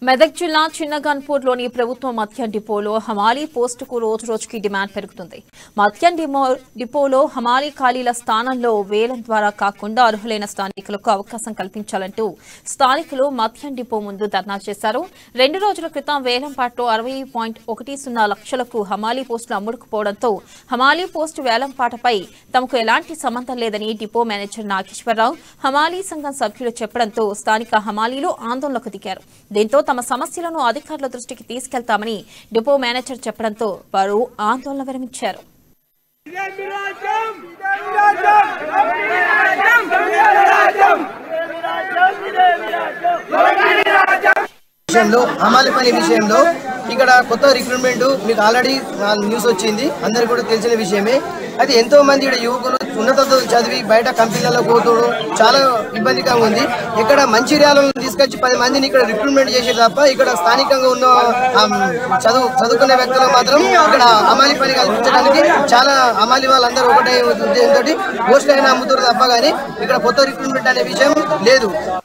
మెదక్ జిల్లా చిన్నగన్పూర్లోని ప్రభుత్వ మద్యం డిపోలో హమాలీ పోస్టుకు రోజు రోజుకి డిమాండ్ పెరుగుతుంది మద్యం డిమో డిపోలో హమాలీ ఖాళీల స్థానంలో వేలం ద్వారా కాకుండా అర్హులైన స్థానికులకు అవకాశం కల్పించాలంటూ స్థానికులు మద్యం డిపో ముందు ధర్నా చేశారు రెండు రోజుల క్రితం వేలంపాట్లో అరవై పాయింట్ ఒకటి సున్నా లక్షలకు హమాలీ పోస్టులు అమ్ముడుకుపోవడంతో హమాలీ పోస్టు వేలంపాటపై తమకు ఎలాంటి సంబంధం లేదని డిపో మేనేజర్ నాగేశ్వరరావు హమాలీ సంఘం సభ్యులు చెప్పడంతో స్థానిక హమాలీలు ఆందోళనకు దిగారు దీంతో తమ సమస్యలను అధికారుల దృష్టికి తీసుకెళ్తామని డిపో మేనేజర్ చెప్పడంతో వారు ఆందోళన విరమించారు విషయంలో హమాలి పని విషయంలో ఇక్కడ కొత్త రిక్రూట్మెంట్ మీకు ఆల్రెడీ న్యూస్ వచ్చింది అందరికి కూడా తెలిసిన విషయమే అయితే ఎంతో మంది ఇక్కడ యువకులు ఉన్నత చదివి బయట కంపెనీలలో పోతుడు చాలా ఇబ్బందిగా ఉంది ఇక్కడ మంచిర్యాలను తీసుకొచ్చి పది మందిని ఇక్కడ రిక్రూట్మెంట్ చేసే తప్ప ఇక్కడ స్థానికంగా ఉన్న ఆ, చదువు చదువుకునే వ్యక్తులు మాత్రం ఇక్కడ అమాలి పని కల్పించడానికి చాలా అమాలి వాళ్ళందరూ ఒకటే ఉద్దేశంతో పోస్ట్ అయినా అమ్ముతారు తప్ప కానీ ఇక్కడ కొత్త రిక్రూట్మెంట్ అనే విషయం లేదు